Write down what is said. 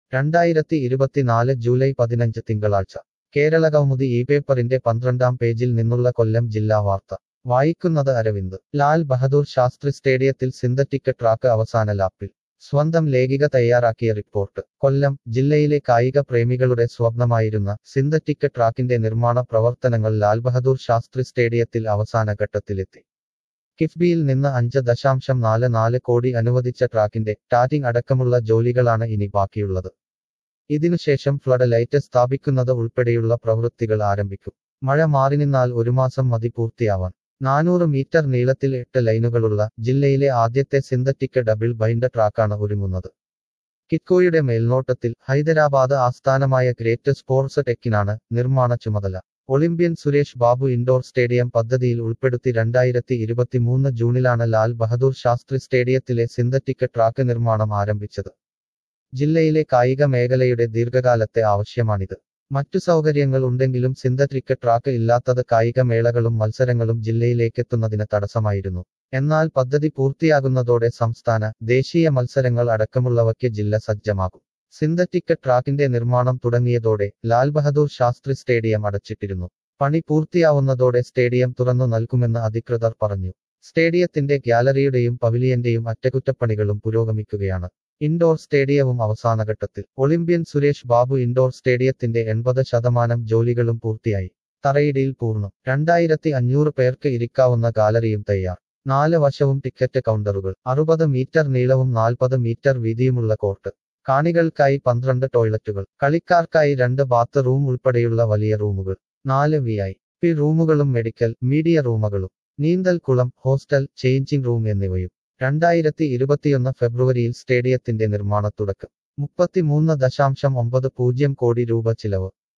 രണ്ടായിരത്തി ഇരുപത്തിനാല് ജൂലൈ പതിനഞ്ച് തിങ്കളാഴ്ച കേരള കൗമുദി ഈ പേപ്പറിന്റെ പന്ത്രണ്ടാം പേജിൽ നിന്നുള്ള കൊല്ലം ജില്ലാ വാർത്ത വായിക്കുന്നത് അരവിന്ദ് ലാൽ ബഹദൂർ ശാസ്ത്രി സ്റ്റേഡിയത്തിൽ സിന്തറ്റിക് ട്രാക്ക് അവസാന ലാപ്പിൽ സ്വന്തം ലേഖിക തയ്യാറാക്കിയ റിപ്പോർട്ട് കൊല്ലം ജില്ലയിലെ കായിക പ്രേമികളുടെ സ്വപ്നമായിരുന്ന സിന്തറ്റിക് ട്രാക്കിന്റെ നിർമ്മാണ പ്രവർത്തനങ്ങൾ ലാൽ ബഹദൂർ ശാസ്ത്രി സ്റ്റേഡിയത്തിൽ അവസാന ഘട്ടത്തിലെത്തി കിഫ്ബിയിൽ നിന്ന് അഞ്ച് ദശാംശം നാല് നാല് കോടി അനുവദിച്ച ട്രാക്കിന്റെ ടാറ്റിംഗ് അടക്കമുള്ള ജോലികളാണ് ഇനി ബാക്കിയുള്ളത് ഇതിനുശേഷം ഫ്ലഡ് ലൈറ്റ് സ്ഥാപിക്കുന്നത് ഉൾപ്പെടെയുള്ള പ്രവൃത്തികൾ ആരംഭിക്കും മഴ മാറി നിന്നാൽ ഒരു മാസം മതി പൂർത്തിയാവാൻ നാനൂറ് മീറ്റർ നീളത്തിൽ എട്ട് ലൈനുകളുള്ള ജില്ലയിലെ ആദ്യത്തെ സിന്തറ്റിക് ഡബിൾ ബൈൻഡ് ട്രാക്കാണ് ഒരുങ്ങുന്നത് കിറ്റ്കോയുടെ മേൽനോട്ടത്തിൽ ഹൈദരാബാദ് ആസ്ഥാനമായ ഗ്രേറ്റ് സ്പോർട്സ് ടെക്കിനാണ് നിർമ്മാണ ചുമതല olympian Suresh Babu indoor stadium പദ്ധതിയിൽ ഉൾപ്പെടുത്തി രണ്ടായിരത്തി ഇരുപത്തിമൂന്ന് ജൂണിലാണ് ലാൽ ബഹദൂർ ശാസ്ത്രി സ്റ്റേഡിയത്തിലെ സിന്തറ്റിക് ട്രാക്ക് നിർമ്മാണം ആരംഭിച്ചത് ജില്ലയിലെ കായിക മേഖലയുടെ ദീർഘകാലത്തെ ആവശ്യമാണിത് മറ്റു സൗകര്യങ്ങൾ ഉണ്ടെങ്കിലും സിന്തറ്റിക് ട്രാക്ക് ഇല്ലാത്തത് കായിക മേളകളും മത്സരങ്ങളും ജില്ലയിലേക്കെത്തുന്നതിന് തടസ്സമായിരുന്നു എന്നാൽ പദ്ധതി പൂർത്തിയാകുന്നതോടെ സംസ്ഥാന ദേശീയ മത്സരങ്ങൾ അടക്കമുള്ളവയ്ക്ക് ജില്ല സജ്ജമാകും സിന്തറ്റിക് ട്രാക്കിന്റെ നിർമ്മാണം തുടങ്ങിയതോടെ ലാൽ ബഹദൂർ ശാസ്ത്രി സ്റ്റേഡിയം അടച്ചിട്ടിരുന്നു പണി പൂർത്തിയാവുന്നതോടെ സ്റ്റേഡിയം തുറന്നു നൽകുമെന്ന് അധികൃതർ പറഞ്ഞു സ്റ്റേഡിയത്തിന്റെ ഗ്യാലറിയുടെയും പവിലിയന്റെയും അറ്റകുറ്റപ്പണികളും പുരോഗമിക്കുകയാണ് ഇൻഡോർ സ്റ്റേഡിയവും അവസാനഘട്ടത്തിൽ ഒളിമ്പ്യൻ സുരേഷ് ബാബു ഇൻഡോർ സ്റ്റേഡിയത്തിന്റെ എൺപത് ശതമാനം ജോലികളും പൂർത്തിയായി തറയിടിയിൽ പൂർണ്ണം രണ്ടായിരത്തി അഞ്ഞൂറ് പേർക്ക് ഇരിക്കാവുന്ന ഗാലറിയും തയ്യാർ നാല് വശവും ടിക്കറ്റ് കൗണ്ടറുകൾ അറുപത് മീറ്റർ നീളവും നാൽപ്പത് മീറ്റർ വീതിയുമുള്ള കോർട്ട് കാണികൾക്കായി പന്ത്രണ്ട് ടോയ്ലറ്റുകൾ കളിക്കാർക്കായി രണ്ട് ബാത്ത് റൂം ഉൾപ്പെടെയുള്ള വലിയ റൂമുകൾ നാല് വി ഐ പി റൂമുകളും മെഡിക്കൽ മീഡിയ റൂമുകളും നീന്തൽ കുളം ഹോസ്റ്റൽ ചേഞ്ചിങ് റൂം എന്നിവയും രണ്ടായിരത്തി ഇരുപത്തിയൊന്ന് ഫെബ്രുവരിയിൽ സ്റ്റേഡിയത്തിന്റെ നിർമ്മാണത്തുടക്കം മുപ്പത്തിമൂന്ന് ദശാംശം ഒമ്പത് പൂജ്യം കോടി രൂപ ചിലവ്